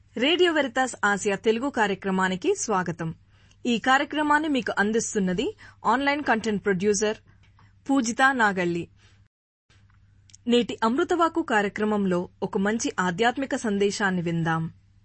radio Veritas Asia Telugu కార్యక్రమానికి స్వాగతం ఈ కార్యక్రమాన్ని మీకు అందిస్తున్నది online content producer Poojitha Nagalli నేటి అమృతవాకు కార్యక్రమంలో ఒక మంచి ఆధ్యాత్మిక సందేశాన్ని విందాం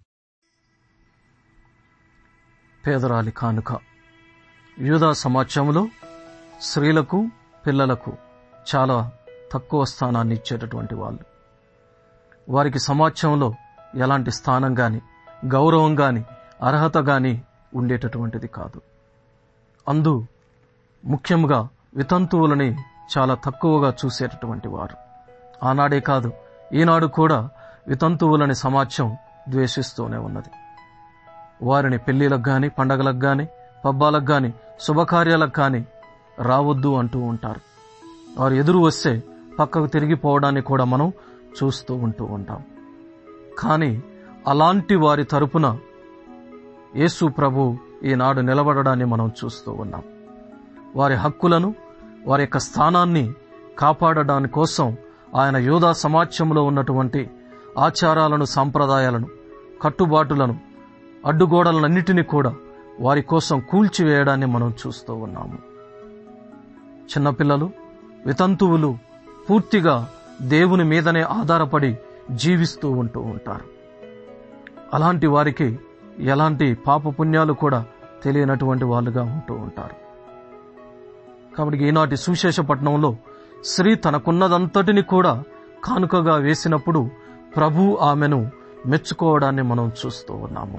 పేదరాలి కానుక యూదా సమాజంలో స్త్రీలకు పిల్లలకు చాలా తక్కువ స్థానాన్ని ఇచ్చేటటువంటి వాళ్ళు వారికి సమాజంలో ఎలాంటి స్థానం గాని గౌరవం గాని అర్హత గాని ఉండేటటువంటిది కాదు అందు ముఖ్యంగా వితంతువులని చాలా తక్కువగా చూసేటటువంటి వారు ఆనాడే కాదు ఈనాడు కూడా వితంతువులని సమాజం ద్వేషిస్తూనే ఉన్నది వారిని పెళ్లిలకు గాని పండగలకు గాని పబ్బాలకు గాని శుభకార్యాలకు గాని రావద్దు అంటూ ఉంటారు వారు ఎదురు వస్తే పక్కకు తిరిగిపోవడాన్ని కూడా మనం చూస్తూ ఉంటూ ఉంటాం కానీ అలాంటి వారి తరపున యేసు ప్రభు ఈనాడు నిలబడడాన్ని మనం చూస్తూ ఉన్నాం వారి హక్కులను వారి యొక్క స్థానాన్ని కాపాడడాని కోసం ఆయన యోధా సమాజంలో ఉన్నటువంటి ఆచారాలను సాంప్రదాయాలను కట్టుబాటులను అడ్డుగోడలన్నిటినీ కూడా వారి కోసం కూల్చివేయడాన్ని మనం చూస్తూ ఉన్నాము చిన్నపిల్లలు వితంతువులు పూర్తిగా దేవుని మీదనే ఆధారపడి జీవిస్తూ ఉంటూ ఉంటారు అలాంటి వారికి ఎలాంటి పాపపుణ్యాలు కూడా తెలియనటువంటి వాళ్ళుగా ఉంటూ ఉంటారు కాబట్టి ఈనాటి సువిశేషపట్నంలో స్త్రీ తనకున్నదంతటిని కూడా కానుకగా వేసినప్పుడు ప్రభు ఆమెను మెచ్చుకోవడాన్ని మనం చూస్తూ ఉన్నాము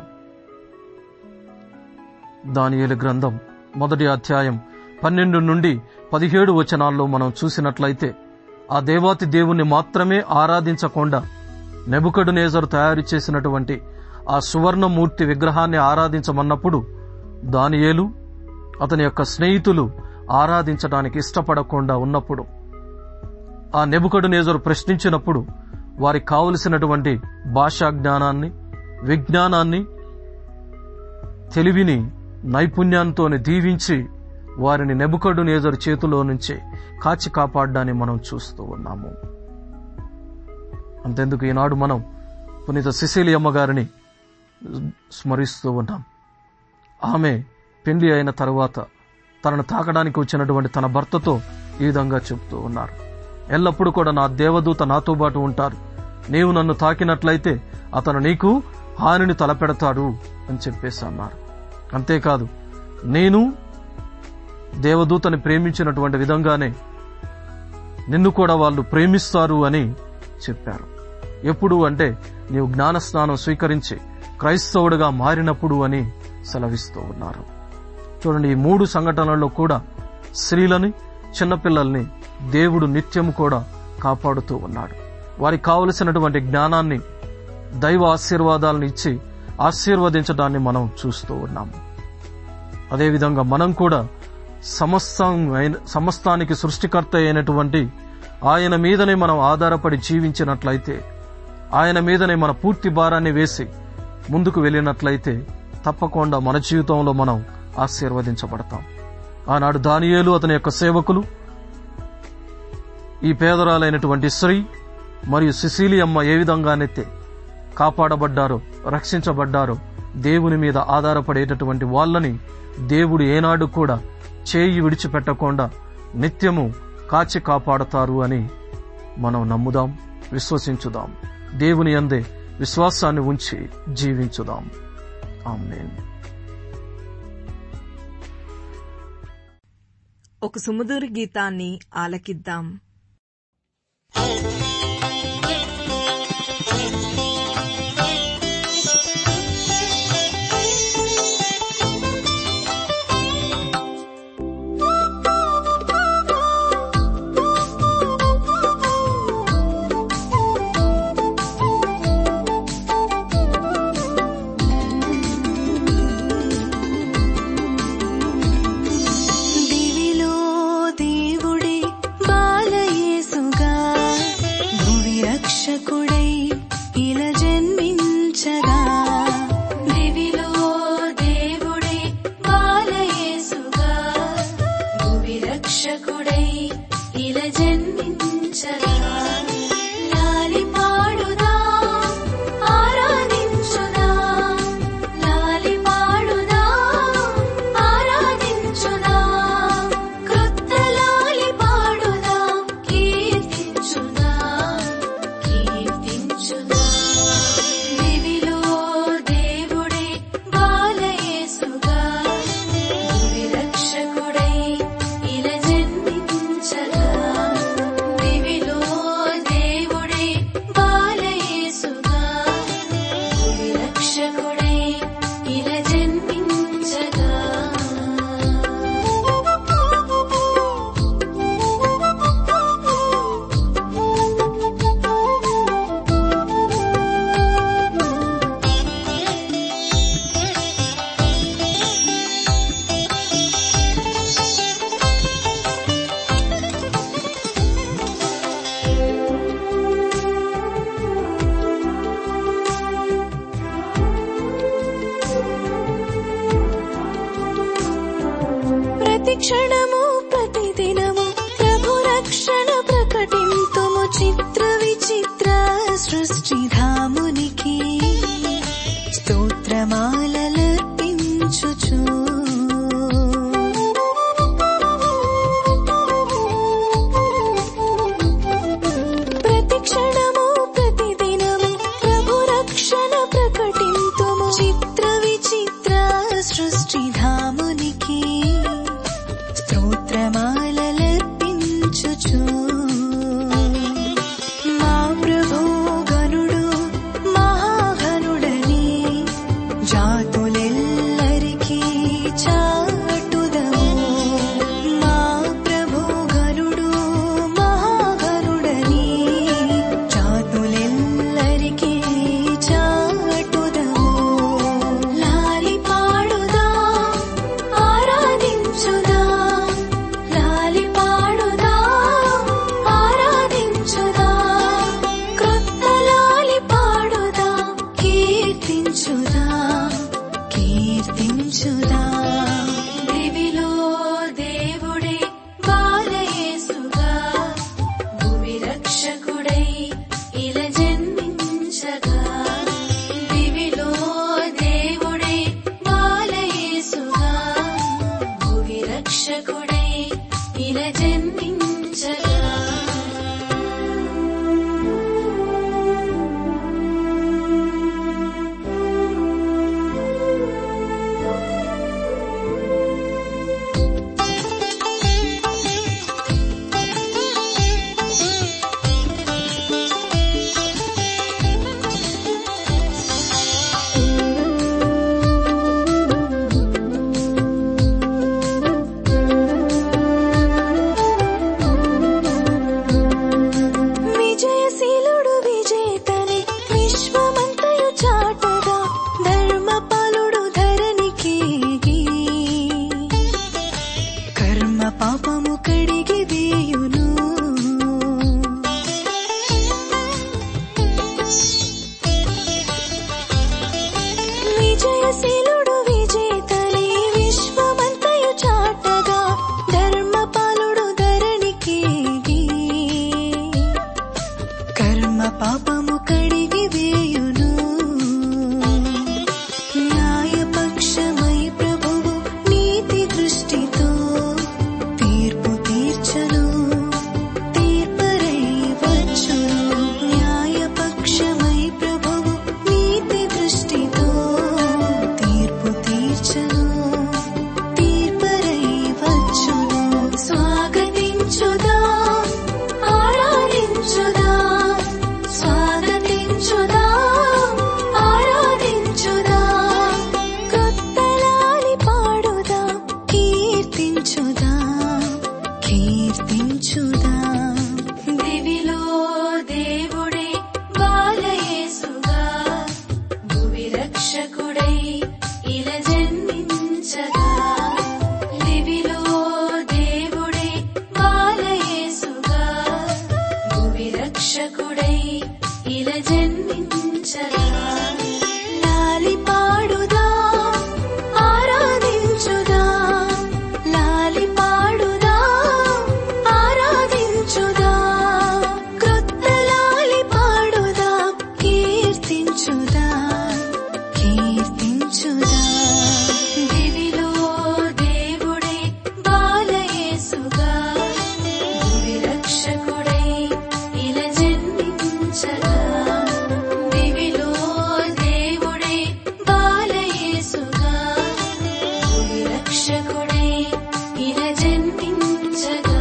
దానియేలు గ్రంథం మొదటి అధ్యాయం పన్నెండు నుండి పదిహేడు వచనాల్లో మనం చూసినట్లయితే ఆ దేవాతి దేవుణ్ణి మాత్రమే ఆరాధించకుండా నెబుకడు నేజరు తయారు చేసినటువంటి ఆ సువర్ణమూర్తి విగ్రహాన్ని ఆరాధించమన్నప్పుడు దానియేలు అతని యొక్క స్నేహితులు ఆరాధించడానికి ఇష్టపడకుండా ఉన్నప్పుడు ఆ నెబుకడు నేజరు ప్రశ్నించినప్పుడు వారికి కావలసినటువంటి భాషా జ్ఞానాన్ని విజ్ఞానాన్ని తెలివిని నైపుణ్యంతోని దీవించి వారిని నెబుకడు నేజరు చేతిలో నుంచి కాచి కాపాడ్డాన్ని మనం చూస్తూ ఉన్నాము అంతెందుకు ఈనాడు మనం పునీత సిసిలి అమ్మగారిని స్మరిస్తూ ఉన్నాం ఆమె పెండ్లి అయిన తరువాత తనను తాకడానికి వచ్చినటువంటి తన భర్తతో ఈ విధంగా చెప్తూ ఉన్నారు ఎల్లప్పుడూ కూడా నా దేవదూత నాతో పాటు ఉంటారు నీవు నన్ను తాకినట్లయితే అతను నీకు హానిని తలపెడతాడు అని చెప్పేసి అన్నారు అంతేకాదు నేను దేవదూతని ప్రేమించినటువంటి విధంగానే నిన్ను కూడా వాళ్ళు ప్రేమిస్తారు అని చెప్పారు ఎప్పుడు అంటే నీవు జ్ఞానస్నానం స్వీకరించి క్రైస్తవుడిగా మారినప్పుడు అని సెలవిస్తూ ఉన్నారు చూడండి ఈ మూడు సంఘటనల్లో కూడా స్త్రీలని చిన్నపిల్లల్ని దేవుడు నిత్యం కూడా కాపాడుతూ ఉన్నాడు వారికి కావలసినటువంటి జ్ఞానాన్ని దైవ ఆశీర్వాదాలను ఇచ్చి ఆశీర్వదించడాన్ని మనం చూస్తూ ఉన్నాము అదేవిధంగా మనం కూడా సమస్తం సమస్తానికి సృష్టికర్త అయినటువంటి ఆయన మీదనే మనం ఆధారపడి జీవించినట్లయితే ఆయన మీదనే మన పూర్తి భారాన్ని వేసి ముందుకు వెళ్ళినట్లయితే తప్పకుండా మన జీవితంలో మనం ఆశీర్వదించబడతాం ఆనాడు దానియేలు అతని యొక్క సేవకులు ఈ పేదరాలైనటువంటి స్త్రీ మరియు సిసిలి అమ్మ ఏ విధంగానైతే కాపాడబడ్డారో రక్షించబడ్డారో దేవుని మీద ఆధారపడేటటువంటి వాళ్ళని దేవుడు ఏనాడు కూడా చేయి విడిచిపెట్టకుండా నిత్యము కాచి కాపాడతారు అని మనం నమ్ముదాం విశ్వసించుదాం దేవుని అందే విశ్వాసాన్ని ఉంచి జీవించుదాం ఆమెన్ ఒక సుమధుర గీతాన్ని ఆలకిద్దాం దివిలో దేవుడే బాలయేసుగా ప్రతి క్షణము ప్రతి దినము ప్రభు రక్షణ ప్రకటింతుము చిత్ర విచిత్ర సృష్టిధామునికి స్తోత్రమాలర్పించుచు ప్రతి క్షణము ప్రతి దినము ప్రభు రక్షణ ప్రకటింతుము చిత్ర విచిత్ర సృష్టిధామునికి స్తోత్రమాలర్పించుచు మా ప్రభు గనుడు మహాఘనుడని జాతులెల్లరికీ చాటుదము మా ప్రభు గనుడు మహాఘనుడని జాతులెల్లరికీ చాటుదము లాలి పాడుదా ఆరాధించుదా లాలి పాడుదా ఆరాధించుదా క్రొత్త లాలి పాడుదా కీర్తించుదా కీర్తించుదా దివిలో దేవుడే బాలయేసుగా భూమి రక్షకుడై ఇలా జన్మించగా దివిలో దేవుడే బాలయేసుగా భూమి రక్షకుడై ఇలా జన్మించగా విజయశీలుడు విజేతని విశ్వమంతయు చాటగా ధర్మపాలుడు ధరణికి కర్మ పాపము కడిగి వేయును విజయశీలుడు విజేతని విశ్వమంతయు చాటగా ధర్మపాలుడు ధరణికి కర్మ పాపము కడిగి వేయును న్యాయపక్షమై ప్రభువు నీతి దృష్టితో తీర్పు తీర్చను తీర్పరై వచ్చును న్యాయపక్షమై ప్రభువు నీతి దృష్టితో తీర్పు తీర్చను తీర్పరై వచ్చును స్వాగతించుదా ఆరాధించుదా స్వాగతించుదా ఆరాధించుదా కొత్తలాలి పాడుదా కీర్తించుదా కీర్తించుదా దివిలో దేవుడే బాలయేసుగా భువి రక్షకుడై ఇలా జన్మించగా దివిలో దేవుడే బాలయేసుగా భువి రక్షకుడై ఇలా జన్మించగా లాలి పాడుదా ఆరాధించుదా లాలి పాడుదా ఆరాధించుదా క్రొత్త లాలి పాడుదా కీర్తించుదా కీర్తించుదా దివిలో దేవుడే బాలయేసుగా భువి రక్షకుడై ఇలా జన్మించగా దివిలో దేవుడే బాలయేసుగా భువి రక్షకుడై ఇలా జన్మించగా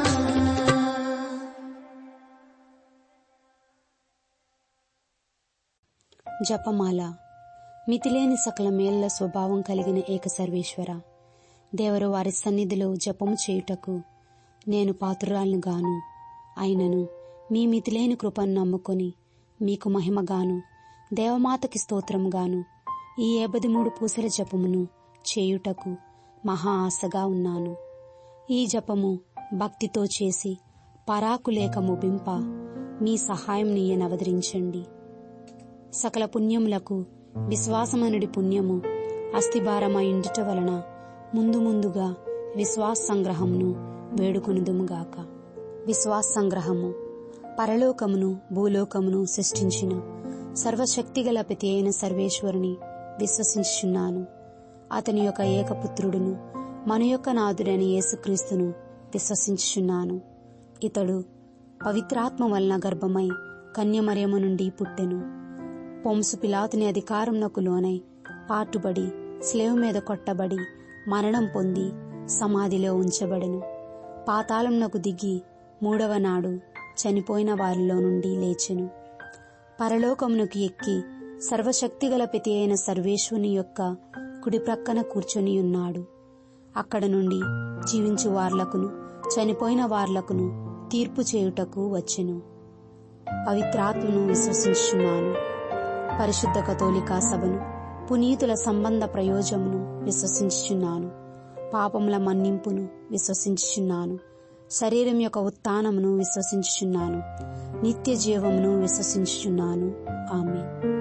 జపమాల మితిలేని సకల మేళ్ల స్వభావం కలిగిన ఏక సర్వేశ్వర దేవరు వారి సన్నిధిలో జపము చేయుటకు నేను పాత్రురాలను గాను అయినను మీ మితిలేని కృపను నమ్ముకొని మీకు మహిమగాను దేవమాతకి స్తోత్రముగాను ఈ ఏబది మూడు పూసల జపమును చేయుటకు మహా ఆశగా ఉన్నాను ఈ జపము భక్తితో చేసి పరాకులేక ముగింప మీ సహాయం నీయనవదరించండి సకల పుణ్యములకు విశ్వాసమనుడి పుణ్యము అస్థిభారమైండుట వలన ముందు ముందుగా విశ్వాస సంగ్రహమును వేడుకొనుదుముగాక విశ్వాస సంగ్రహము పరలోకమును భూలోకమును సృష్టించిన సర్వశక్తిగల ప్రతి అయిన సర్వేశ్వరుని విశ్వసించుచున్నాను అతని యొక్క ఏకపుత్రుడును మన యొక్క నాథుడైన యేసుక్రీస్తును విశ్వసించుచున్నాను ఇతడు పవిత్రాత్మ వలన గర్భమై కన్యమరియము నుండి పుట్టెను పొంసు పిలాతుని అధికారంనకు లోనై పాటుబడి స్లేవ్ మీద కొట్టబడి మరణం పొంది సమాధిలో ఉంచబడెను పాతాళంనకు దిగి మూడవ నాడు చనిపోయిన వారిలో నుండి లేచెను పరలోకమునకు ఎక్కి సర్వశక్తిగల ప్రతి అయిన సర్వేశ్వని యొక్క కుడి ప్రక్కన కూర్చొని ఉన్నాడు అక్కడ నుండి జీవించు వార్లకును చనిపోయిన వార్లకును తీర్పు చేయుటకు వచ్చెను పవిత్రాత్మను విశ్వసించున్నాను పరిశుద్ధ కథోలికా సభను పునీతుల సంబంధ ప్రయోజమును విశ్వసించుచున్నాను పాపముల మన్నింపును విశ్వసించుచున్నాను శరీరం యొక్క ఉత్థానమును విశ్వసించుచున్నాను నిత్య జీవమును విశ్వసించుచున్నాను ఆమె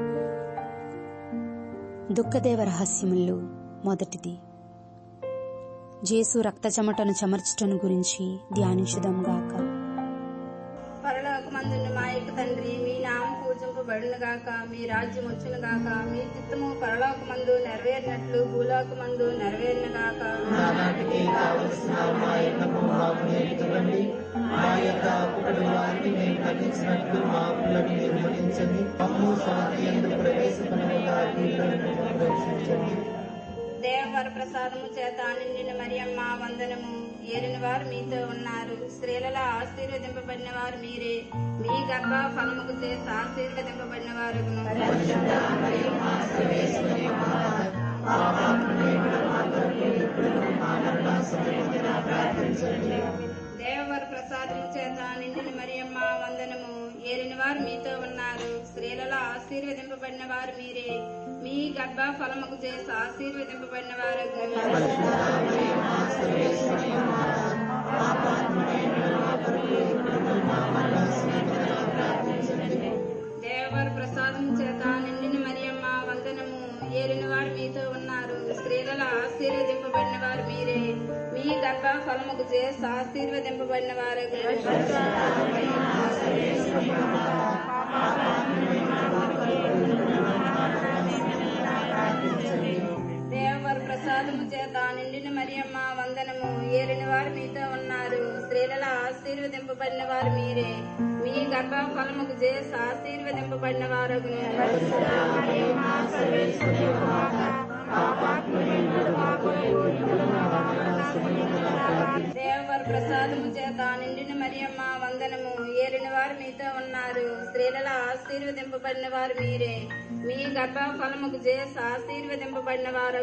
దుఃఖదేవ రహస్యములు మొదటిది జేసు రక్త చెమటను చెమర్చటను గురించి ధ్యానించుదాం గాక పరలోకమందున్న మా యొక్క తండ్రి మీ నామం పూజింపబడును గాక మీ రాజ్యం వచ్చును గాక మీ చిత్తము పరలోకమందు నెరవేరినట్లు భూలోకమందు నెరవేరిన గాక దేవవర ప్రసాదము చేత నిండిన మరియమ్మ వందనము ఏలిన వారు మీతో ఉన్నారు స్త్రీలలో ఆశీర్వదింపబడిన వారు మీరే మీ గర్భ ఫలముకు చేసి ఆశీర్వదింపబడిన వారు దేవవర ప్రసాదము చేత నిండిన మరియమ్మ వందనము ఏలిన వారు మీతో ఉన్నారు స్త్రీలలో ఆశీర్వదింపబడిన వారు మీరే మీ గర్భ ఫలముకు చేసి ఆశీర్వదింపబడిన వారు దేవవర ప్రసాదం చేత నిండిన మరియమ్మ వందనము ఏలిన వారు మీతో ఉన్నారు స్త్రీలలో ఆశీర్వదింపబడిన వారు మీరే మీ గర్భ ఫలముకు చేసి ఆశీర్వదింపబడిన వారు దేవవర ప్రసాదము చేత నిండిన మరియమ్మ వందనము ఏలిన వారు మీతో ఉన్నారు స్త్రీలలో ఆశీర్వదింపబడిన వారు మీరే మీ గర్భ ఫలముకు చేసి ఆశీర్వదింపబడిన వారు దేవవర ప్రసాదము చేత నిండిన మరియమ్మ వందనము ఏలిన వారు మీతో ఉన్నారు స్త్రీలలో ఆశీర్వదింపబడిన వారు మీరే మీ గర్భ ఫలముకు చేసి ఆశీర్వదింపబడిన వారు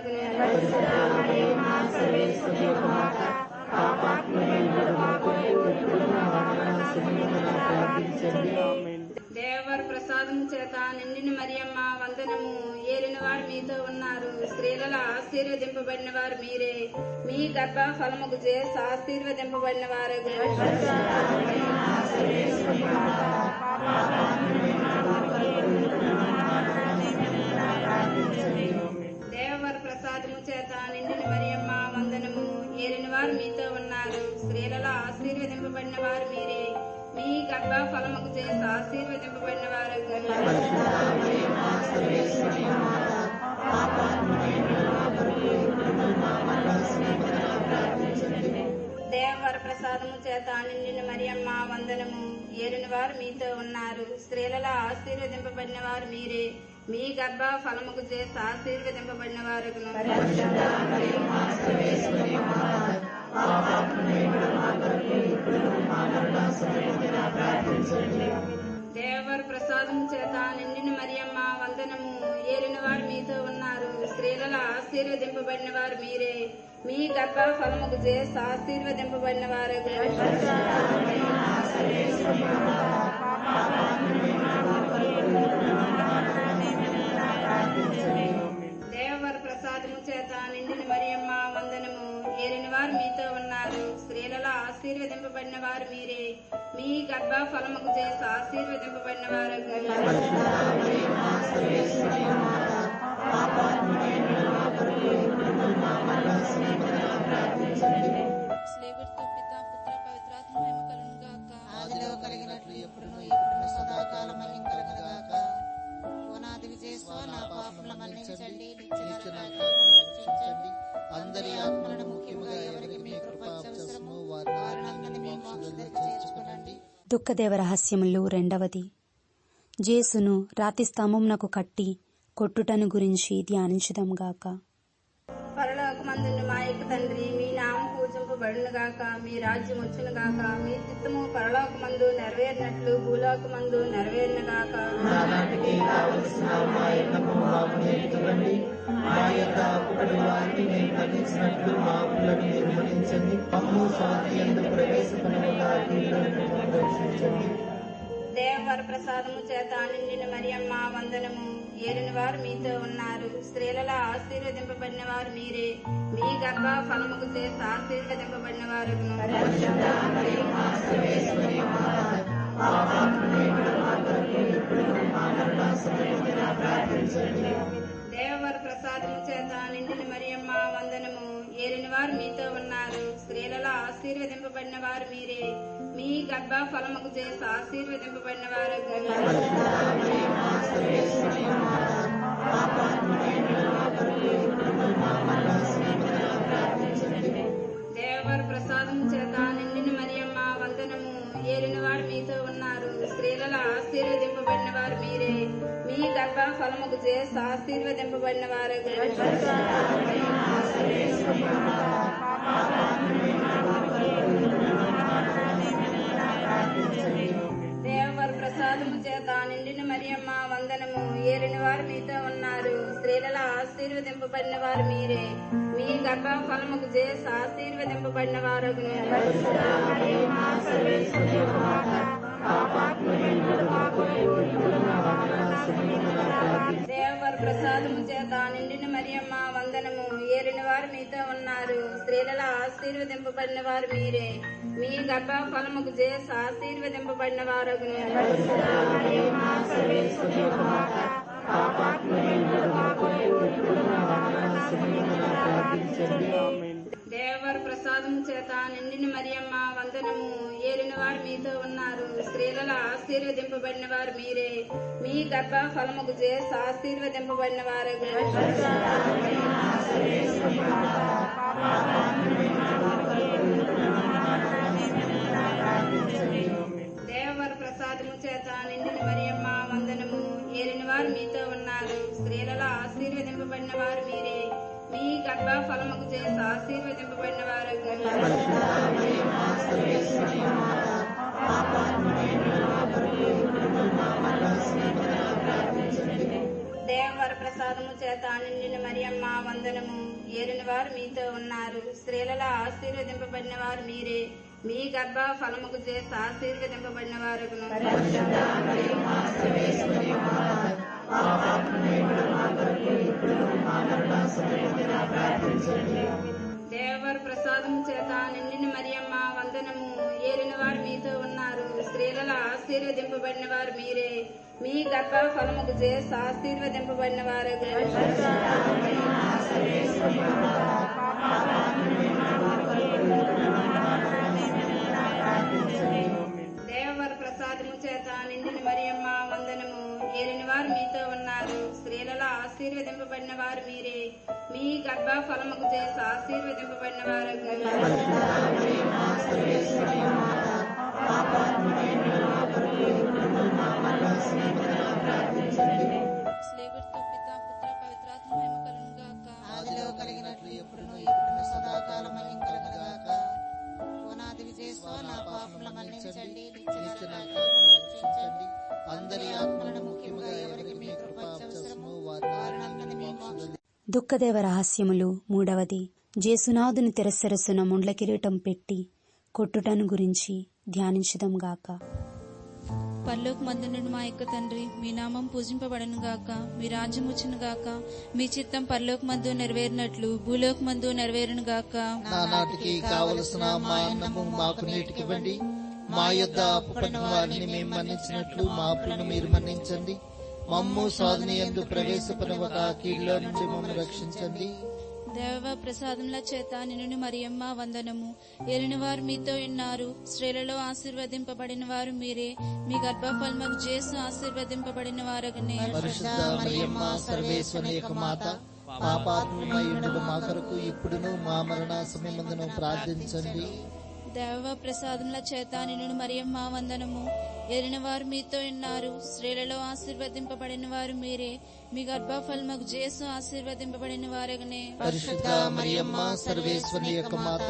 దేవవర ప్రసాదము చేత నిండిన మరియమ్మ వందనము ఏలిన వారు మీతో ఉన్నారు స్త్రీలలో ఆశీర్వదింపబడిన వారు మీరే మీ గర్భ ఫలముకు చేసి ఆశీర్వదింపబడిన వారు దేవవర ప్రసాదము చేత నిండిన మరియమ్మ వందనము ఏలిన వారు మీతో ఉన్నారు స్త్రీలలో ఆశీర్వదింపబడిన వారు మీరే మీ గర్భ ఫలముకు చేసి ఆశీర్వదింపబడిన వారు దేవవర ప్రసాదము చేత నిండిన మరియమ్మ వందనము ఏలిన వారు మీతో ఉన్నారు స్త్రీలలో ఆశీర్వదింపబడిన వారు మీరే మీ గర్భ ఫలముకు చేసి ఆశీర్వదింపబడిన వారు దేవవర ప్రసాదము చేత నిండిన మరియమ్మ వందనము ఏలిన వారు మీతో ఉన్నారు స్త్రీలలో ఆశీర్వదింపబడిన వారు మీరే మీ గర్భ ఫలముకు చేసి ఆశీర్వదింపబడిన వారు దేవవర ప్రసాదము చేత నిండిన మరియమ్మ వందనము ఏలిన వారు మీతో ఉన్నారు స్త్రీలలో ఆశీర్వదింపబడిన వారు మీరే మీ గర్భ ఫలముకు చేసి ఆశీర్వదింపబడిన వారు నా పాపముల మన్నించండి నిత్య నా కాపుదలను రక్షించండి అందరి ఆత్మలను ముఖ్యముగా ఎవరికి మీ కృప అవసరమో వారిని మీ మోక్షంలో చేర్చుకునండి దుఃఖదేవ రహస్యములు రెండవది జేసును రాతి స్తంభమునకు కట్టి కొట్టుటను గురించి ధ్యానించుదాం గాక పరలోకమందున్న మా యొక్క తండ్రి మీ నామం పూజింపబడును గాక మీ రాజ్యం వచ్చును గాక మీ చిత్తము పరలోకమందు నెరవేరినట్లు భూలోకమందు నెరవేరును గాక నానాటికి కావలసిన మా ఎన్నము మాకు నేర్చుకోండి మా యొక్క అప్పుడి వారిని మేము మన్నించినట్లు మా అప్పులను మీరు మన్నించండి అమ్ము స్వాతి ఎందుకు ప్రవేశపడగా రక్షించండి దేవవర ప్రసాదము చేత నిండిన మరియమ్మ వందనము ఏలిన వారు మీతో ఉన్నారు స్త్రీలలో ఆశీర్వదింపబడిన వారు మీరే మీ గర్భ ఫలముకు చేసి ఆశీర్వదింపబడిన వారు దేవవర ప్రసాదము చేత నిండిన మరియమ్మ వందనము ఏలిన వారు మీతో ఉన్నారు స్త్రీలలో ఆశీర్వదింపబడిన వారు మీరే మీ గర్భ ఫలముకు చేసి ఆశీర్వదింపబడిన వారు దేవవర ప్రసాదము చేత నిండిన మరియమ్మ వందనము ఏలిన వారు మీతో ఉన్నారు స్త్రీలలో ఆశీర్వదింపబడిన వారు మీరే మీ గర్భ ఫలముకు చేసి ఆశీర్వదింపబడిన వారు దేవవర ప్రసాదము చేత నిండిన మరియమ్మ వందనము ఏలిన వారు మీతో ఉన్నారు స్త్రీలలో ఆశీర్వదింపబడిన వారు మీరే మీ గర్భ ఫలముకు చేసి ఆశీర్వదింపబడిన వారు దేవవర ప్రసాదము చేత నిండిన మరియమ్మ వందనము ఏలిన వారు మీతో ఉన్నారు స్త్రీలలో ఆశీర్వదింపబడిన వారు మీరే మీ గర్భ ఫలముకు చేసి ఆశీర్వదింపబడిన వారు దేవవర ప్రసాదము చేత నిండిన మరియమ్మ వందనము ఏలిన వారు మీతో ఉన్నారు స్త్రీలలో ఆశీర్వదింపబడిన వారు మీరే మీ గర్భ ఫలముకు చేసి ఆశీర్వదింపబడిన వారు దేవవర ప్రసాదము చేత నిండిన మరియమ్మ వందనము ఏలిన వారు మీతో ఉన్నారు స్త్రీలలో ఆశీర్వదింపబడిన వారు మీరే మీ గర్భ ఫలముకు చేసి ఆశీర్వదింపబడిన వారు దేవవర ప్రసాదము చేత నిండిన మరియమ్మ వందనము ఏలిన వారు మీతో ఉన్నారు స్త్రీలలో ఆశీర్వదింపబడిన వారు మీరే మీ గర్భ ఫలముకు చేసి ఆశీర్వదింపబడిన వారు దేవవర ప్రసాదము చేత నిండిన మరియమ్మ వందనము ఏలిన వారు మీతో ఉన్నారు స్త్రీలలో ఆశీర్వదింపబడిన వారు మీరే మీ గర్భ ఫలముకు చేసి ఆశీర్వదింపబడిన వారు దేవవర ప్రసాదము చేత నిండిన మరియమ్మ వందనము ఏలిన వారు మీతో ఉన్నారు స్త్రీలలో ఆశీర్వదింపబడిన వారు మీరే మీ గర్భ ఫలముకు చేసి ఆశీర్వదింపబడిన వారు స్లేగుర్తో పిత పుత్ర పవిత్రాత్మ మహిమ కలుగును గాక ఆదిలో కలిగినట్లు ఎప్పుడును ఇప్పుడు సదాకాలం కలగగాక ఓనాది విజయస్వ నా పాపముల మన్నించండి నిత్య నా కాపుదలను రక్షించండి అందరి ఆత్మలను ముఖ్యముగా ఎవరికి మీ కృప అవసరమో వారిని మీ మోక్షంలో దుఃఖదేవ రహస్యములు మూడవది జేసునాథుని తిరస్సరస్సున ముండ్ల కిరీటం పెట్టి కొట్టుటను గురించి ధ్యానించుదాం గాక పరలోక మందునుడు మా యొక్క తండ్రి మీ నామం పూజింపబడను గాక మీ రాజ్యం వచ్చును గాక మీ చిత్తం పరలోక మందు నెరవేరినట్లు భూలోక మందు నెరవేరును గాక నానాటికి కావలసిన మా అన్నము మాకు నీటికివ్వండి మా యొద్ద అప్పుపడిన వారిని మేము మన్నించినట్లు మా అప్పులను మీరు మన్నించండి మమ్ము సాధన ఎందు ప్రవేశపడవక కీళ్ళలో నుంచి మమ్మల్ని రక్షించండి దేవ ప్రసాదముల చేత నిన్ను మరియమ్మ వందనము ఏలిన వారు మీతో ఉన్నారు స్త్రీలలో ఆశీర్వదింపబడిన వారు మీరే మీ గర్భఫలముకు చేసు ఆశీర్వదింపబడిన వారగనే పరిశుద్ధ మరియమ్మ సర్వేశ్వరి యొక్క మాత పాపాత్మయుడు మా కొరకు ఇప్పుడును మా మరణ సమయమందును ప్రార్థించండి దేవ ప్రసాదముల చేత నిన్ను మరియమ్మ వందనము ఏలిన వారు మీతో ఉన్నారు స్త్రీలలో ఆశీర్వదింపబడిన వారు మీరే మీ గర్భఫలముకు చేసు ఆశీర్వదింపబడిన వారగనే పరిశుద్ధ మరియమ్మ సర్వేశ్వరి యొక్క మాత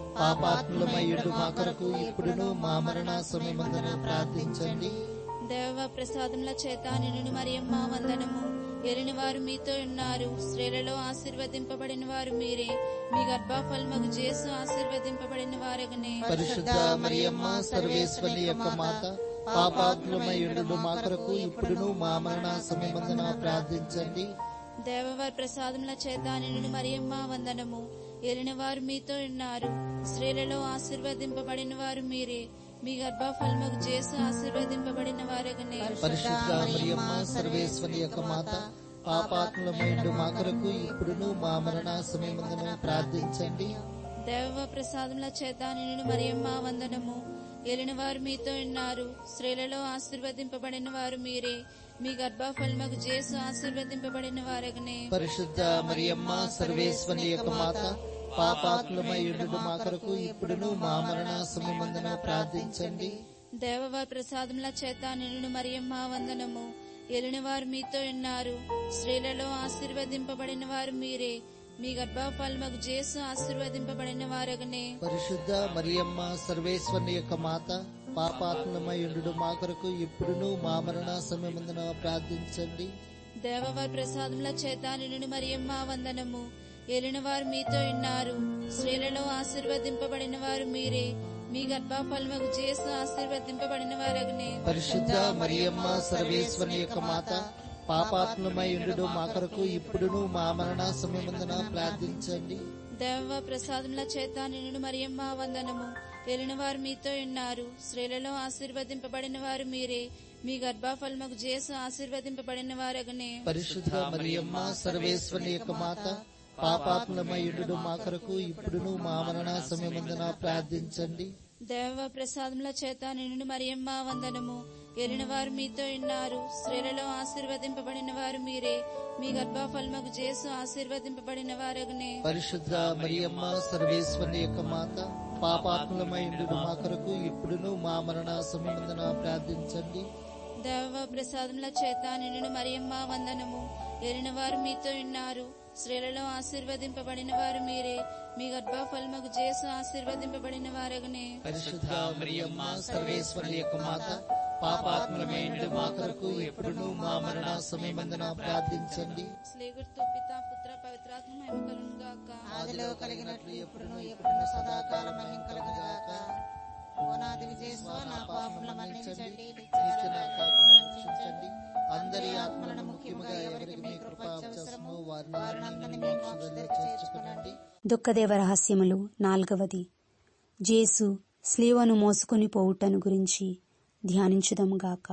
పాపాత్మయుడు మా కొరకు ఇప్పుడును మా మరణ సమయమందును ప్రార్థించండి దేవ ప్రసాదముల చేత నిన్ను మరియమ్మ వందనము ఏలిన వారు మీతో ఉన్నారు స్త్రీలలో ఆశీర్వదింపబడిన వారు మీరే మీ గర్భఫలముకు చేసు ఆశీర్వదింపబడిన వారగనే పరిశుద్ధ మరియమ్మ సర్వేశ్వరి యొక్క మాత పాపాత్మయుడు మా కొరకు ఇప్పుడును మా మరణ సమయమందున ప్రార్థించండి దేవవారి ప్రసాదముల చేత నిన్ను మరియమ్మ వందనము ఏలిన వారు మీతో ఉన్నారు స్త్రీలలో ఆశీర్వదింపబడిన వారు మీరే మీ గర్భఫలముకు చేసు ఆశీర్వదింపబడిన వారగనే పరిశుద్ధ మరియమ్మ సర్వేశ్వరి యొక్క మాత పాపాత్మయుడు మా కొరకు ఇప్పుడును మా మరణ సమయమందున ప్రార్థించండి దేవ ప్రసాదముల చేత నిన్ను మరియమ్మ వందనము ఏలిన వారు మీతో ఉన్నారు స్త్రీలలో ఆశీర్వదింపబడిన వారు మీరే మీ గర్భఫలముకు చేసు ఆశీర్వదింపబడిన వారగనే పరిశుద్ధ మరియమ్మ సర్వేశ్వరి యొక్క మాత పాపాత్మయుడు మా కొరకు ఇప్పుడును మా మరణ సమయమందున ప్రార్థించండి దేవవారి ప్రసాదముల చేత నిన్ను మరియమ్మ వందనము ఏలిన వారు మీతో ఉన్నారు స్త్రీలలో ఆశీర్వదింపబడిన వారు మీరే మీ గర్భఫలముకు చేసు ఆశీర్వదింపబడిన వారగనే పరిశుద్ధ మరియమ్మ సర్వేశ్వరి యొక్క మాత పాపాత్మయుడు మా కొరకు ఇప్పుడును మా మరణ సమయమందున ప్రార్థించండి దేవవారి ప్రసాదముల చేత నిన్ను మరియమ్మ వందనము ఏలిన వారు మీతో ఉన్నారు స్త్రీలలో ఆశీర్వదింపబడిన వారు మీరే మీ గర్భఫలముకు చేసు ఆశీర్వదింపబడిన వారగనే పరిశుద్ధ మరియమ్మ సర్వేశ్వరి యొక్క మాత పాపాత్మయుడు మా కొరకు ఇప్పుడును మా మరణ సమయమందున ప్రార్థించండి దేవ ప్రసాదముల చేత నిన్ను మరియమ్మ వందనము ఏలిన వారు మీతో ఉన్నారు స్త్రీలలో ఆశీర్వదింపబడిన వారు మీరే మీ గర్భఫలముకు చేసు ఆశీర్వదింపబడిన వారగనే పరిశుద్ధ మరియమ్మ సర్వేశ్వరి యొక్క మాత పాపాత్మయుడు మా కొరకు ఇప్పుడును మా మరణ సమయమందున ప్రార్థించండి దేవ ప్రసాదముల చేత నిన్ను మరియమ్మ వందనము ఏలిన వారు మీతో ఉన్నారు స్త్రీలలో ఆశీర్వదింపబడిన వారు మీరే మీ గర్భఫలముకు చేసు ఆశీర్వదింపబడిన వారగనే పరిశుద్ధ మరియమ్మ సర్వేశ్వరి యొక్క మాత పాపాత్మయుడు మా కొరకు ఇప్పుడును మా మరణ సమయమందున ప్రార్థించండి దేవ ప్రసాదముల చేత నిన్ను మరియమ్మ వందనము ఏలిన వారు మీతో ఉన్నారు స్త్రీలలో ఆశీర్వదింపబడిన వారు మీరే మీ గర్భఫలముకు చేసు ఆశీర్వదింపబడిన వారగనే పరిశుద్ధ మరియమ్మ సర్వేశ్వరి యొక్క మాత పాపాత్మయుడు మా కొరకు ఇప్పుడును మా మరణ సమయమందున ప్రార్థించండి స్లేగుర్తు పిత పుత్ర పవిత్రాత్మ మహిమ కలుగును గాక ఆదిలో కలిగినట్లు ఎప్పుడును ఎప్పుడును సదాకాలం మహిమ కలుగుగాక ఓనాది విజయస్వ నా పాపముల మన్నించండి నిత్య నా పాపములను రక్షించండి అందరి ఆత్మలను ముఖ్యముగా ఎవరికి మీ కృప అవసరమో వారిని మీ మోక్షంలో చేర్చుకునండి దుఃఖదేవ రహస్యములు నాల్గవది జేసు స్లీవను మోసుకుని పోవుటను గురించి ధ్యానించుదముగాక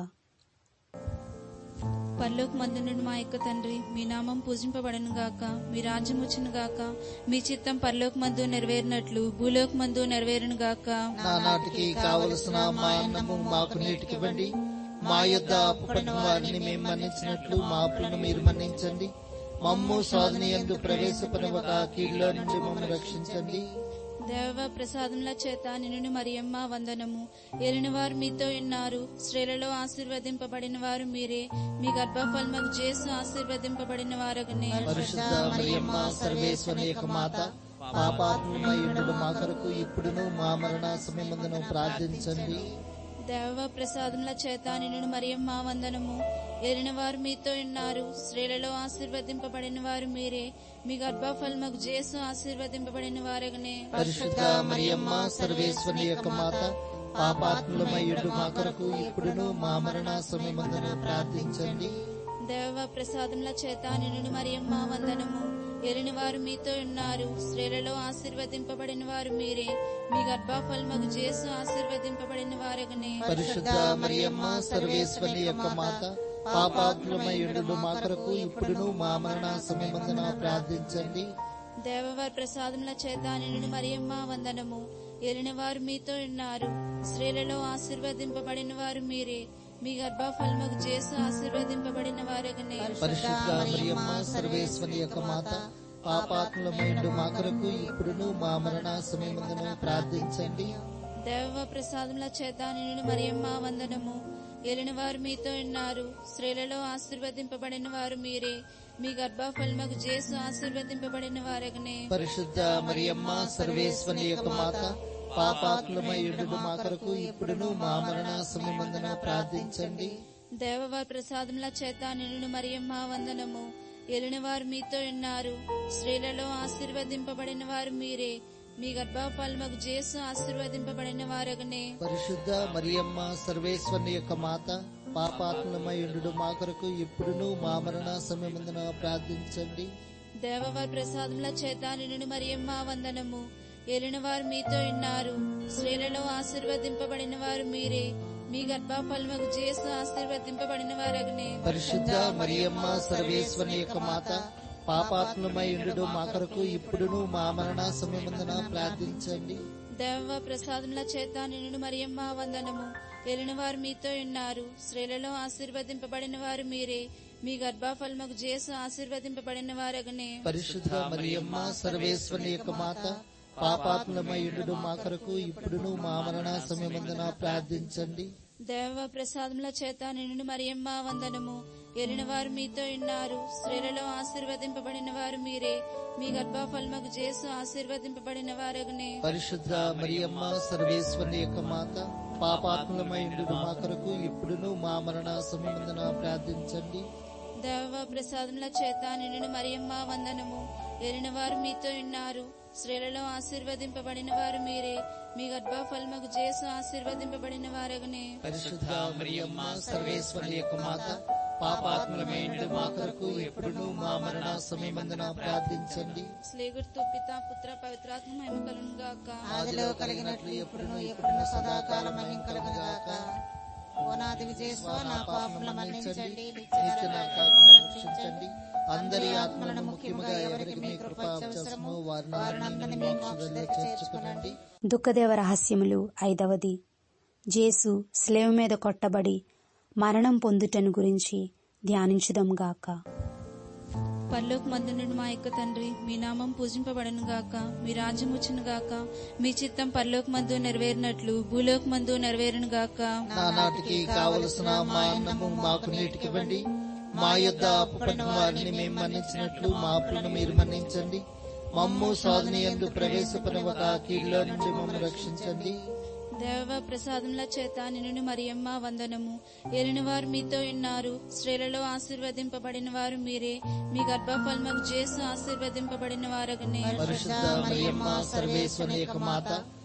పరలోక మందునుడు మా యొక్క తండ్రి మీ నామం పూజింపబడను గాక మీ రాజ్యం వచ్చును గాక మీ చిత్తం పరలోక మందు నెరవేరినట్లు భూలోక మందు నెరవేరును గాక నా నాటికి కావలసిన మా అన్నము మాకు నీటికివ్వండి మా యొద్ద అప్పుపడిన వారిని మేము మన్నించినట్లు మా అప్పులను మీరు మన్నించండి మమ్ము సాధన ఎందు ప్రవేశపడవక కీళ్ళ నుండి మమ్మల్ని రక్షించండి దేవ ప్రసాదముల చేత నిన్ను మరియమ్మ వందనము ఏలిన వారు మీతో ఉన్నారు స్త్రీలలో ఆశీర్వదింపబడిన వారు మీరే మీ గర్భఫలముకు చేసు ఆశీర్వదింపబడిన వారగనే పరిశుద్ధ మరియమ్మ సర్వేశ్వరి యొక్క మాత పాపాత్మయుడు మా కొరకు ఇప్పుడును మా మరణ సమయమందును ప్రార్థించండి దేవ ప్రసాదముల చేత నిన్ను మరియమ్మ వందనము ఏలిన వారు మీతో ఉన్నారు స్త్రీలలో ఆశీర్వదింపబడిన వారు మీరే మీ గర్భఫలముకు చేసు ఆశీర్వదింపబడిన వారగనే పరిశుద్ధ మరియమ్మ సర్వేశ్వరి యొక్క మాత పాపాత్మయుడు మా కొరకు ఇప్పుడును మా మరణ సమయమందును ప్రార్థించండి దేవ ప్రసాదముల చేత నిన్ను మరియమ్మ వందనము ఏలిన వారు మీతో ఉన్నారు స్త్రీలలో ఆశీర్వదింపబడిన వారు మీరే మీ గర్భఫలముకు చేసు ఆశీర్వదింపబడిన వారగనే పరిశుద్ధ మరియమ్మ సర్వేశ్వరి యొక్క మాత పాపాత్మయుడు మా కొరకు ఇప్పుడును మా మరణ సమయమందున ప్రార్థించండి దేవవారి ప్రసాదముల చేత నిన్ను మరియమ్మ వందనము ఏలిన వారు మీతో ఉన్నారు స్త్రీలలో ఆశీర్వదింపబడిన వారు మీరే మీ గర్భఫలముకు చేసు ఆశీర్వదింపబడిన వారగనే పరిశుద్ధ మరియమ్మ సర్వేశ్వరి యొక్క మాత పాపాత్ములమైండు మా కొరకు ఇప్పుడును మా మరణ సమయమందును ప్రార్థించండి దేవ ప్రసాదముల చేత నిన్ను మరియమ్మ వందనము ఏలిన వారు మీతో ఉన్నారు స్త్రీలలో ఆశీర్వదింపబడిన వారు మీరే మీ గర్భఫలముకు చేసు ఆశీర్వదింపబడిన వారగనే పరిశుద్ధ మరియమ్మ సర్వేశ్వరి యొక్క మాత పాపాత్ములమైండు మా కొరకు ఇప్పుడును మా మరణ సమయమందును ప్రార్థించండి దేవవారి ప్రసాదముల చేత నిన్ను మరియమ్మ వందనము ఏలిన వారు మీతో ఉన్నారు స్త్రీలలో ఆశీర్వదింపబడిన వారు మీరే మీ గర్భఫలముకు చేసు ఆశీర్వదింపబడిన వారగనే పరిశుద్ధ మరియమ్మ సర్వేశ్వరి యొక్క మాత పాపాత్ములమైండు మా కొరకు ఇప్పుడును మా మరణ సమయమందున ప్రార్థించండి దేవవారి ప్రసాదముల చేత నిన్ను మరియమ్మ వందనము ఏలిన వారు మీతో ఉన్నారు స్త్రీలలో ఆశీర్వదింపబడిన వారు మీరే మీ గర్భఫలముకు చేసు ఆశీర్వదింపబడిన వారగనే పరిశుద్ధ మరియమ్మ సర్వేశ్వరి యొక్క మాత పాపాత్ములమైండు మా కొరకు ఇప్పుడును మా మరణ సమయమందున ప్రార్థించండి దేవ ప్రసాదముల చేత నిన్ను మరియమ్మ వందనము ఏలిన వారు మీతో ఉన్నారు స్త్రీలలో ఆశీర్వదింపబడిన వారు మీరే మీ గర్భఫలముకు చేసు ఆశీర్వదింపబడిన వారగనే పరిశుద్ధ మరియమ్మ సర్వేశ్వరి యొక్క మాత పాపాత్ములమైండు మా కొరకు ఇప్పుడును మా మరణ సమయమందున ప్రార్థించండి దేవ ప్రసాదముల చేత నిన్ను మరియమ్మ వందనము ఏలిన వారు మీతో ఉన్నారు స్త్రీలలో ఆశీర్వదింపబడిన వారు మీరే మీ గర్భఫలముకు చేసు ఆశీర్వదింపబడిన వారగనే పరిశుద్ధ మరియమ్మ సర్వేశ్వరి యొక్క మాత పాపాత్ములమైండు మా కొరకు ఇప్పుడును మా మరణ సమయమందున ప్రార్థించండి దేవ ప్రసాదముల చేత నిన్ను మరియమ్మ వందనము ఏలిన వారు మీతో ఉన్నారు స్త్రీలలో ఆశీర్వదింపబడిన వారు మీరే మీ గర్భఫలముకు చేసు ఆశీర్వదింపబడిన వారగనే పరిశుద్ధ మరియమ్మ సర్వేశ్వరి యొక్క మాత పాపాత్ములమైండు మా కొరకు ఇప్పుడును మా మరణ సమయమందున ప్రార్థించండి స్లేగుర్తు పిత పుత్ర పవిత్రాత్మ మహిమ కలుగును గాక ఆదిలో కలిగినట్లు ఎప్పుడును ఎప్పుడును సదాకాలం మహిం కలుగుగాక ఓనాది విజయస్వ నా పాపముల మన్నించండి నిత్య నరకాలను రక్షించండి అందరి ఆత్మలను ముఖ్యముగా ఎవరికి మీ కృప అవసరమో వారిని మీ మోక్షంలో చేర్చుకునండి దుఃఖదేవ రహస్యములు ఐదవది జేసు స్లేవ మీద కొట్టబడి మరణం పొందుటను గురించి ధ్యానించుదాంగాక పరలోక మందునుడు మా యొక్క తండ్రి మీ నామం పూజింపబడను గాక మీ రాజ్యం వచ్చును గాక మీ చిత్తం పరలోక మందు నెరవేరినట్లు భూలోక మందు నెరవేరును గాక నానాటికి కావలసిన మా అన్నము మాకు నీటికివ్వండి మా యొద్ద అప్పుపడిన వారిని మేము మన్నించినట్లు మా అప్పులను మీరు మన్నించండి మమ్ము సాధన ఎందు ప్రవేశపరవక కీడులో నుండి మమ్మల్ని రక్షించండి దేవ ప్రసాదముల చేత నిన్ను మరియమ్మ వందనము ఏలిన వారు మీతో ఉన్నారు స్త్రీలలో ఆశీర్వదింపబడిన వారు మీరే మీ గర్భఫలముకు చేసు ఆశీర్వదింపబడిన వారగనే పరిశుద్ధ మరియమ్మ సర్వేశ్వరి యొక్క మాత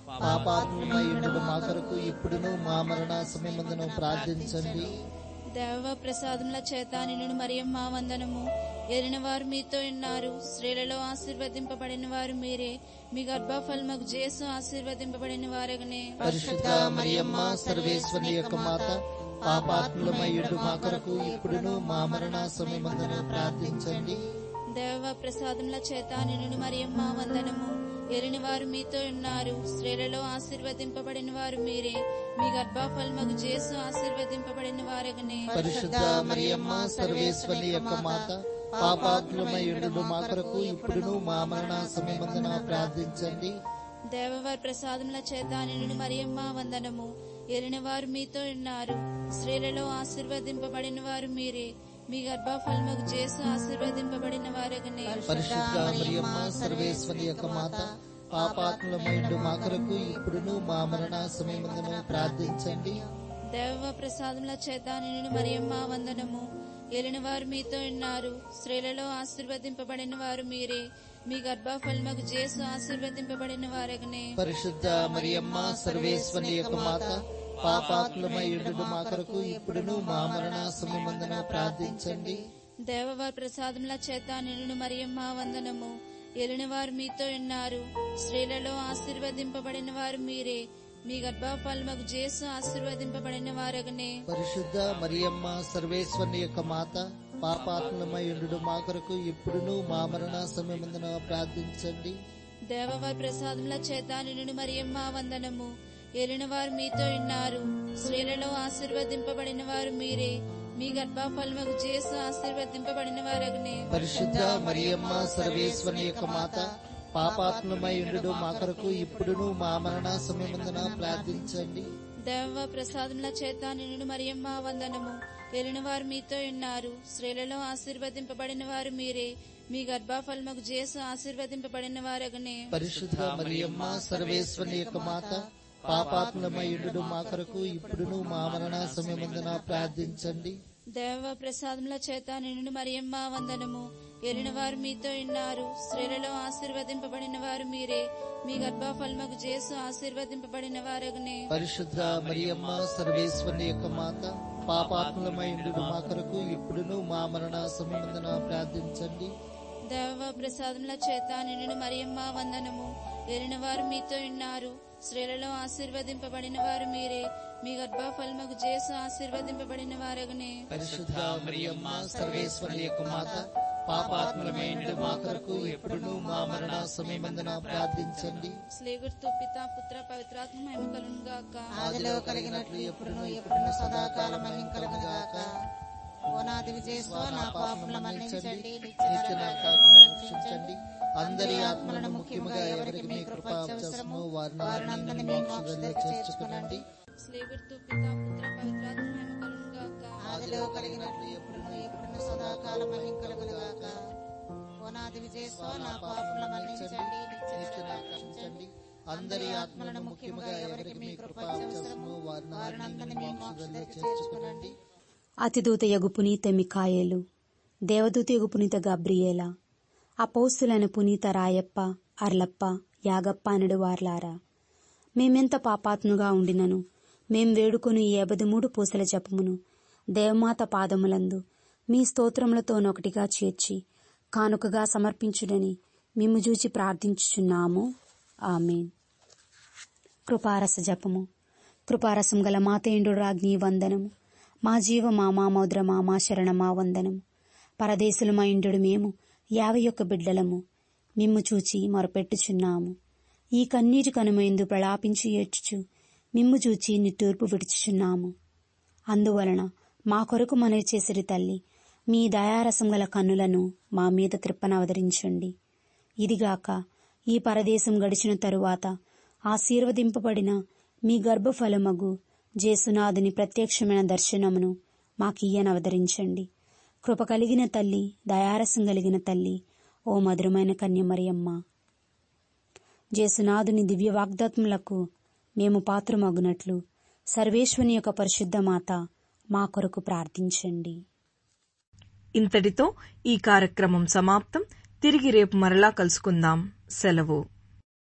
పాపాత్మయుడు మా కొరకు ఇప్పుడును మా మరణ సమయమందును ప్రార్థించండి దేవ ప్రసాదముల చేత నిన్ను మరియమ్మ వందనము ఏలిన వారు మీతో ఉన్నారు స్త్రీలలో ఆశీర్వదింపబడిన వారు మీరే మీ గర్భఫలముకు చేసు ఆశీర్వదింపబడిన వారగనే పరిశుద్ధ మరియమ్మ సర్వేశ్వరి యొక్క మాత పాపాత్ములమయ్యుడు మా కొరకు ఇప్పుడును మా మరణ సమయమందును ప్రార్థించండి దేవ ప్రసాదముల చేత నిన్ను మరియమ్మ వందనము ఏలిన వారు మీతో ఉన్నారు స్త్రీలలో ఆశీర్వదింపబడిన వారు మీరే మీ గర్భఫలముకు చేసు ఆశీర్వదింపబడిన వారగనే పరిశుద్ధ మరియమ్మ సర్వేశ్వరి యొక్క మాత పాపాత్ములమయ్యుడు మా కొరకు ఇప్పుడును మా మరణ సమయమందున ప్రార్థించండి దేవవారి ప్రసాదముల చేత నిన్ను మరియమ్మ వందనము ఏలిన వారు మీతో ఉన్నారు స్త్రీలలో ఆశీర్వదింపబడిన వారు మీరే మీ గర్భఫలముకు చేసు ఆశీర్వదింపబడిన వారగనే పరిశుద్ధ మరియమ్మ సర్వేశ్వరి యొక్క మాత పాపాత్ములమైండు మా కొరకు ఇప్పుడును మా మరణ సమయమందును ప్రార్థించండి దేవ ప్రసాదముల చేత నిన్ను మరియమ్మ వందనము ఏలిన వారు మీతో ఉన్నారు స్త్రీలలో ఆశీర్వదింపబడిన వారు మీరే మీ గర్భఫలముకు చేసు ఆశీర్వదింపబడిన వారగనే పరిశుద్ధ మరియమ్మ సర్వేశ్వరి యొక్క మాత పాపాత్ములమైండు మా కొరకు ఇప్పుడును మా మరణ సమయమందున ప్రార్థించండి దేవవారి ప్రసాదముల చేత నిన్ను మరియమ్మ వందనము ఏలిన వారు మీతో ఉన్నారు స్త్రీలలో ఆశీర్వదింపబడిన వారు మీరే మీ గర్భఫలముకు చేసు ఆశీర్వదింపబడిన వారగనే పరిశుద్ధ మరియమ్మ సర్వేశ్వరి యొక్క మాత పాపాత్మయుడు మా కొరకు ఇప్పుడును మా మరణ సమయమందున ప్రార్థించండి దేవవారి ప్రసాదముల చేత నిన్ను మరియమ్మ వందనము ఏలిన వారు మీతో ఉన్నారు స్త్రీలలో ఆశీర్వదింపబడిన వారు మీరే మీ గర్భఫలముకు చేసు ఆశీర్వదింపబడిన వారగునే పరిశుద్ధ మరియమ్మ సర్వేశ్వరి యొక్క మాత పాపాత్మయుడు మా కొరకు ఇప్పుడును మా మరణ సమయమందున ప్రార్థించండి దేవ ప్రసాదముల చేత నిన్ను మరియమ్మ వందనము ఏలిన వారు మీతో ఉన్నారు స్త్రీలలో ఆశీర్వదింపబడిన వారు మీరే మీ గర్భఫలముకు చేసు ఆశీర్వదింపబడిన వారగునే పరిశుద్ధ మరియమ్మ సర్వేశ్వరి యొక్క మాత పాపాత్మయుడు మా కొరకు ఇప్పుడును మా మరణ సమయమందున ప్రార్థించండి దేవ ప్రసాదముల చేత నిన్ను మరియమ్మ వందనము ఏలిన వారు మీతో ఉన్నారు స్త్రీలలో ఆశీర్వదింపబడిన వారు మీరే మీ గర్భఫలముకు చేసు ఆశీర్వదింపబడిన వారగునే పరిశుద్ధ మరియమ్మ సర్వేశ్వరి యొక్క మాత పాపాత్మయుడు మా కొరకు ఇప్పుడును మా మరణ సమయమందున ప్రార్థించండి దేవ ప్రసాదముల చేత నిన్ను మరియమ్మ వందనము ఏలిన వారు మీతో ఉన్నారు స్త్రీలలో ఆశీర్వదింపబడిన వారు మీరే మీ గర్భఫలముకు చేసు ఆశీర్వదింపబడిన వారగునే పరిశుద్ధ మరియమ్మ సర్వేశ్వరి యొక్క మాత పాపాత్మలమైన మా కొరకు ఎప్పుడును మా మరణ సమయమందున ప్రార్థించండి స్లేగుర్తు పిత పుత్ర పవిత్రాత్మ మహిమ కలుగును గాక ఆదిలో కలిగినట్లు ఎప్పుడును ఎప్పుడును సదాకాలం మహిం కలుగునుగాక ఓనాది విజయస్వ నా పాపముల మన్నించండి నిత్య నరకాగ్ని రక్షించండి అందరి ఆత్మలను ముఖ్యముగా ఎవరికి మీ కృప అవసరమో వారిని మీ మోక్షంలో చేర్చుకునండి స్లేగుర్తు పిత పుత్ర పవిత్రాత్మ మహిమ కలుగును గాక ఆదిలో కలిగినట్లు ఎప్పుడును ఎప్పుడును సదాకాలం మహిం కలుగునుగాక ఓనాది విజయస్వ నా పాపముల మన్నించండి నిత్య రక్షించండి అందరి ఆత్మలను ముఖ్యముగా ఎవరికి మీ కృప అవసరమో వారిని మీ మోక్షంలో చేర్చుకునండి అతిదూతయగు పునీత మికాయేలు దేవదూతయగు పునీత గబ్రియేల అపౌస్తులైన పునీత రాయప్ప అర్లప్ప యాగప్ప అనడు వార్లారా మేమెంత పాపాత్ముగా ఉండినను మేం వేడుకొని ఏబది మూడు పూసల జపమును దేవమాత పాదములందు మీ స్తోత్రములతోనొకటిగా చేర్చి కానుకగా సమర్పించుడని మేము చూచి ప్రార్థించుచున్నాము ఆమెన్ కృపారస జపము కృపారసం గల మాతేండు రాజ్ఞి వందనము మా జీవ మా మామౌద్ర మా మా శరణ మా వందనము పరదేశులు మా ఇండు మేము యాభై ఒక్క బిడ్డలము మిమ్ము చూచి మొరపెట్టుచున్నాము ఈ కన్నీటి కనుమైందు ప్రలాపించి ఏడ్చుచు మిమ్ము చూచి నిట్టూర్పు విడుచుచున్నాము అందువలన మా కొరకు మనవి చేసిరి తల్లి మీ దయారసం గల కన్నులను మా మీద త్రిప్పనవతరించండి ఇదిగాక ఈ పరదేశం గడిచిన తరువాత ఆశీర్వదింపబడిన మీ గర్భఫలమగు జేసునాథుని ప్రత్యక్షమైన దర్శనమును మాకియ్యనవతరించండి కృప కలిగిన తల్లి దయారసం కలిగిన తల్లి ఓ మధురమైన కన్యమరియమ్మ జేసునాథుని దివ్య వాగ్దత్ములకు మేము పాత్రమగునట్లు సర్వేశ్వని యొక్క పరిశుద్ధ మాత మా కొరకు ప్రార్థించండి ఇంతటితో ఈ కార్యక్రమం సమాప్తం తిరిగి రేపు మరలా కలుసుకుందాం సెలవు